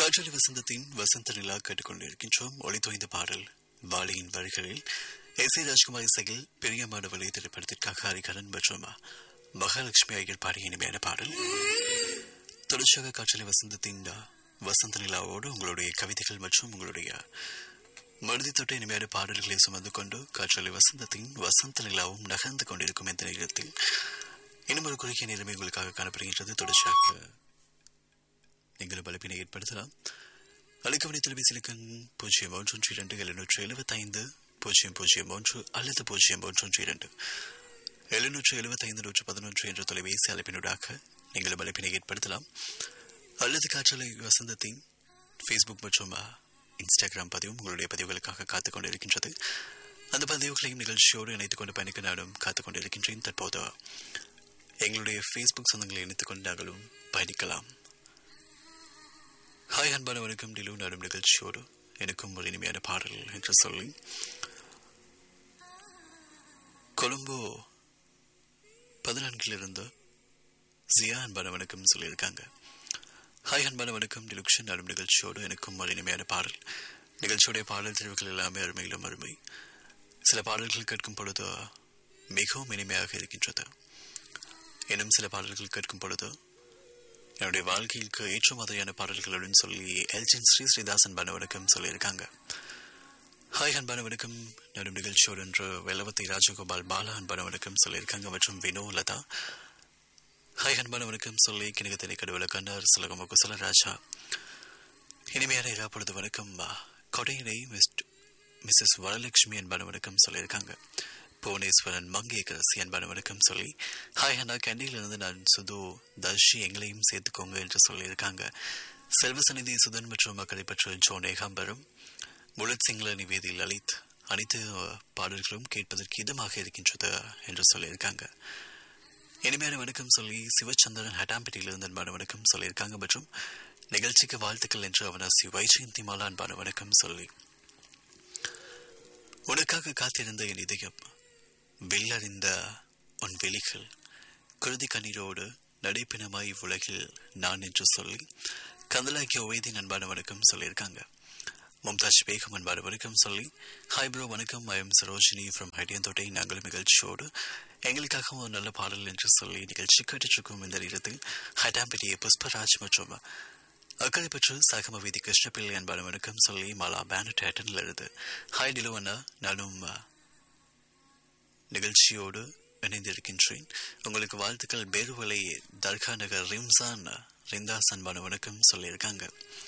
காற்றலி வசந்தத்தின் வசந்த நிலா கேட்டுக்கொண்டிருக்கின்றோம் ஒளி தோய்ந்த பாடல் வாலியின் வரிகளில் எஸ் ஏ ராஜ்குமார் இசையில் பெரியமானவளை திரைப்படத்திற்காக ஹரிகரன் மற்றும் மகாலட்சுமி ஐயர் பாடிய இனிமையான பாடல் தொடர்ச்சியாக காற்றலி வசந்தத்தின் வசந்த நிலாவோடு உங்களுடைய கவிதைகள் மற்றும் உங்களுடைய மருதி தொட்ட இனிமையான பாடல்களை சுமந்து கொண்டு காற்றலை வசந்தத்தின் வசந்த நிலாவும் நகர்ந்து கொண்டிருக்கும் இந்த நேரத்தில் இன்னும் ஒரு குறுகிய நிலைமை உங்களுக்காக காணப்படுகின்றது தொடர்ச்சியாக நீங்கள் பலப்பினை ஏற்படுத்தலாம் அழைக்கவனை தொலைபேசிலுக்கன் பூஜ்ஜியம் ஒன்று ஒன்று இரண்டு எழுநூற்று எழுபத்தைந்து பூஜ்ஜியம் பூஜ்ஜியம் ஒன்று அல்லது பூஜ்ஜியம் ஒன்று ஒன்று இரண்டு எழுநூற்று எழுபத்தைந்து நூற்று பதினொன்று என்ற தொலைபேசி அழைப்பினூடாக நீங்கள் அழைப்பினை ஏற்படுத்தலாம் அல்லது காற்றலை வசந்தத்தின் ஃபேஸ்புக் மற்றும் இன்ஸ்டாகிராம் பதிவும் உங்களுடைய பதிவுகளுக்காக காத்துக் கொண்டிருக்கின்றது அந்த பதிவுகளையும் நிகழ்ச்சியோடு இணைத்துக் கொண்டு பயணிக்க நானும் காத்துக் கொண்டிருக்கின்றேன் தற்போது எங்களுடைய ஃபேஸ்புக் சொந்தங்களை இணைத்துக் கொண்டு நாங்களும் பயணிக்கலாம் ஹாய் அன்பான வணக்கம் டிலு நாடும் நிகழ்ச்சியோடு எனக்கும் ஒரு இனிமையான பாடல் என்று சொல்லி கொழும்போ பதினான்கிலிருந்து ஜியா அன்பான வணக்கம் சொல்லியிருக்காங்க ஹாய் அன்பான வணக்கம் டிலுக்ஷன் நாடும் நிகழ்ச்சியோடு எனக்கும் ஒரு இனிமையான பாடல் நிகழ்ச்சியோடைய பாடல் தெரிவுகள் எல்லாமே அருமையிலும் அருமை சில பாடல்கள் கேட்கும் பொழுது மிகவும் இனிமையாக இருக்கின்றது இன்னும் சில பாடல்கள் கேட்கும் பொழுது என்னுடைய வாழ்க்கைக்கு ஏற்ற மாதிரியான பாடல்களுடன் சொல்லி எல்ஜின் ஸ்ரீ ஸ்ரீதாசன் பான வணக்கம் சொல்லியிருக்காங்க ஹாய் அன்பான வணக்கம் நடும் நிகழ்ச்சியோடு என்று வெள்ளவத்தை ராஜகோபால் பாலா அன்பான வணக்கம் சொல்லியிருக்காங்க மற்றும் வினோ லதா ஹாய் அன்பான வணக்கம் சொல்லி கிணக்கத்தினை கடுவல கண்டார் சிலகம குசல ராஜா இனிமையான இரா பொழுது வணக்கம் கொடையினை மிஸ்ஸஸ் வரலட்சுமி அன்பான வணக்கம் சொல்லியிருக்காங்க புவனேஸ்வரன் மங்கேகரசி அன்பான வணக்கம் சொல்லி ஹாய் அண்ணா கேண்டியிலிருந்து நான் சுது தர்ஷி எங்களையும் சேர்த்துக்கோங்க என்று சொல்லியிருக்காங்க செல்வசநிதி சுதன் மற்றும் மக்களை பற்ற ஜோன் ஏகாம்பரம் புலத் சிங்கள நிவேதி லலித் அனைத்து பாடல்களும் கேட்பதற்கு இதமாக இருக்கின்றது என்று சொல்லியிருக்காங்க இனிமையான வணக்கம் சொல்லி சிவச்சந்திரன் ஹட்டாம்பேட்டையிலிருந்து அன்பான வணக்கம் சொல்லியிருக்காங்க மற்றும் நிகழ்ச்சிக்கு வாழ்த்துக்கள் என்று அவனாசி வைஜெயந்தி மாலா அன்பான வணக்கம் சொல்லி உனக்காக காத்திருந்த என் இதயம் வெள்ளறிந்த உன் வெளிகள் குருதி கண்ணீரோடு நடைப்பினமாய் உலகில் நான் என்று சொல்லி கந்தலாக்கிய ஒய்தின் அன்பான வணக்கம் சொல்லியிருக்காங்க மும்தாஜ் பேகம் அன்பான வணக்கம் சொல்லி ஹாய் ப்ரோ வணக்கம் ஐ எம் சரோஜினி ஃப்ரம் ஹைடியந்தோட்டை நாங்கள் நிகழ்ச்சியோடு எங்களுக்காக ஒரு நல்ல பாடல் என்று சொல்லி நிகழ்ச்சி கேட்டுருக்கும் இந்த நேரத்தில் ஹைடாம்பேட்டிய புஷ்பராஜ் மற்றும் அக்கறை பற்று சகம வீதி கிருஷ்ணபிள்ளை அன்பான வணக்கம் சொல்லி மாலா பேனட் ஹேட்டனில் எழுது ஹாய் டிலுவண்ணா நானும் நிகழ்ச்சியோடு இணைந்திருக்கின்றேன் உங்களுக்கு வாழ்த்துக்கள் பேருவலை தர்கா நகர் ரிம்சான் ரிந்தாஸ் அன்பான வணக்கம் சொல்லியிருக்காங்க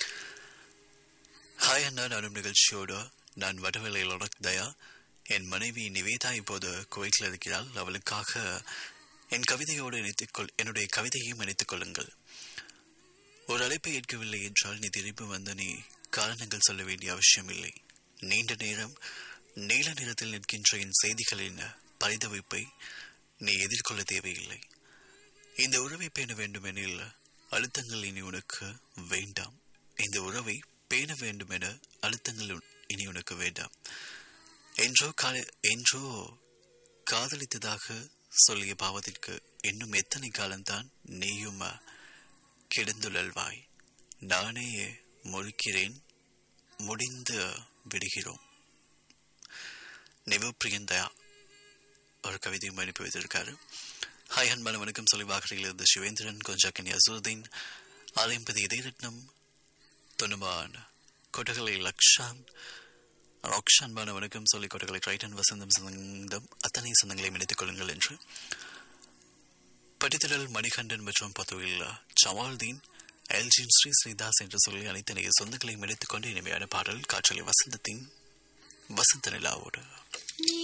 ஹாய் அண்ணா நானும் நிகழ்ச்சியோடு நான் வடவேலையில் தயா என் மனைவி நிவேதா இப்போது குவைத்தில் இருக்கிறாள் அவளுக்காக என் கவிதையோடு இணைத்துக்கொள் என்னுடைய கவிதையையும் இணைத்துக் கொள்ளுங்கள் ஒரு அழைப்பை ஏற்கவில்லை என்றால் நீ திரும்பி வந்த நீ காரணங்கள் சொல்ல வேண்டிய அவசியம் இல்லை நீண்ட நேரம் நீல நிறத்தில் நிற்கின்ற என் செய்திகளின் பரிதவிப்பை நீ எதிர்கொள்ள தேவையில்லை இந்த உறவை பேண வேண்டுமெனில் அழுத்தங்கள் இனி உனக்கு வேண்டாம் இந்த உறவை பேண வேண்டும் என அழுத்தங்கள் இனி உனக்கு வேண்டாம் என்றோ கால என்றோ காதலித்ததாக சொல்லிய பாவத்திற்கு இன்னும் எத்தனை காலம்தான் நீயும் கிடந்துழல்வாய் நானே முழிக்கிறேன் முடிந்து விடுகிறோம் நிவப்பிரியந்தயா ஒரு கவிதையும் அனுப்பி வைத்திருக்காரு ஹாய் அன்பான வணக்கம் சொல்லி வாகரையில் இருந்த சிவேந்திரன் கொஞ்சாக்கன் யசூதீன் ஆலயம்பதி இதயரத்னம் தொனுமான் கொட்டகலை லக்ஷான் ராக்ஷா அன்பான வணக்கம் சொல்லி கொட்டகலை ரைட்டன் வசந்தம் சொந்தம் அத்தனை சொந்தங்களையும் இணைத்துக் கொள்ளுங்கள் என்று பட்டித்தலல் மணிகண்டன் மற்றும் பத்துவில் ஜமால்தீன் எல்ஜின் ஸ்ரீ ஸ்ரீதாஸ் என்று சொல்லி அனைத்து சொந்தங்களையும் இணைத்துக் கொண்டு இனிமையான பாடல் காற்றலை வசந்தத்தின் வசந்த நிலாவோடு